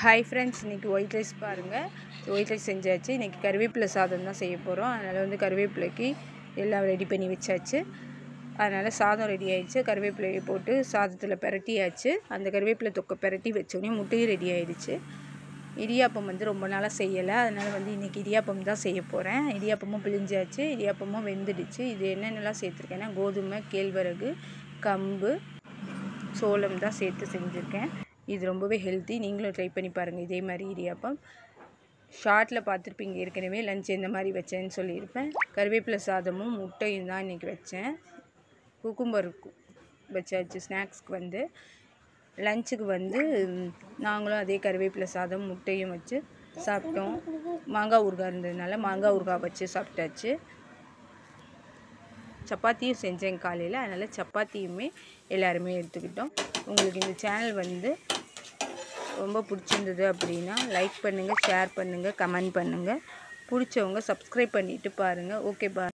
hi friends இன்றைக்கி white rice பாருங்கள் white rice செஞ்சாச்சு இன்றைக்கி கருவேப்பிலை சாதம் தான் செய்ய போகிறோம் அதனால் வந்து கருவேப்பிலைக்கு எல்லாம் ரெடி பண்ணி வச்சாச்சு அதனால் சாதம் ரெடி ஆயிடுச்சு கருவேப்பிலையை போட்டு சாதத்தில் பிரட்டியாச்சு அந்த கருவேப்பிலை தொக்கை பிரட்டி வச்சோடனே முட்டையும் ரெடி ஆயிடுச்சு இடியாப்பம் வந்து ரொம்ப நாளாக செய்யலை அதனால் வந்து இன்றைக்கி இடியாப்பம் தான் செய்ய போகிறேன் இடியாப்பமும் பிழிஞ்சாச்சு இடியாப்பமும் வெந்துடுச்சு இது என்னென்னலாம் சேர்த்துருக்கேன்னா கோதுமை கேழ்வரகு கம்பு சோளம் தான் சேர்த்து செஞ்சுருக்கேன் இது ரொம்பவே ஹெல்த்தி நீங்களும் ட்ரை பண்ணி பாருங்கள் இதே மாதிரி இடியாப்பம் ஷார்ட்டில் பார்த்துருப்பீங்க ஏற்கனவே லஞ்ச் எந்த மாதிரி வச்சேன்னு சொல்லியிருப்பேன் கருவேப்பிலை சாதமும் முட்டையும் தான் இன்றைக்கி வச்சேன் குக்கும்பர் வச்சாச்சு ஸ்நாக்ஸ்க்கு வந்து லஞ்சுக்கு வந்து ம், நாங்களும் அதே கருவேப்பிலை சாதம் முட்டையும் வச்சு சாப்பிட்டோம் மாங்காய் ஊறுகாய் இருந்ததுனால மாங்காய் ஊறுகாய் வச்சு சாப்பிட்டாச்சு சப்பாத்தியும் செஞ்சேன் காலையில் அதனால் சப்பாத்தியுமே எல்லாருமே எடுத்துக்கிட்டோம் உங்களுக்கு இந்த சேனல் வந்து ரொம்ப பிடிச்சிருந்தது அப்படின்னா லைக் பண்ணுங்கள் ஷேர் பண்ணுங்கள் கமெண்ட் பண்ணுங்கள் பிடிச்சவங்க சப்ஸ்கிரைப் பண்ணிவிட்டு பாருங்கள் ஓகே பா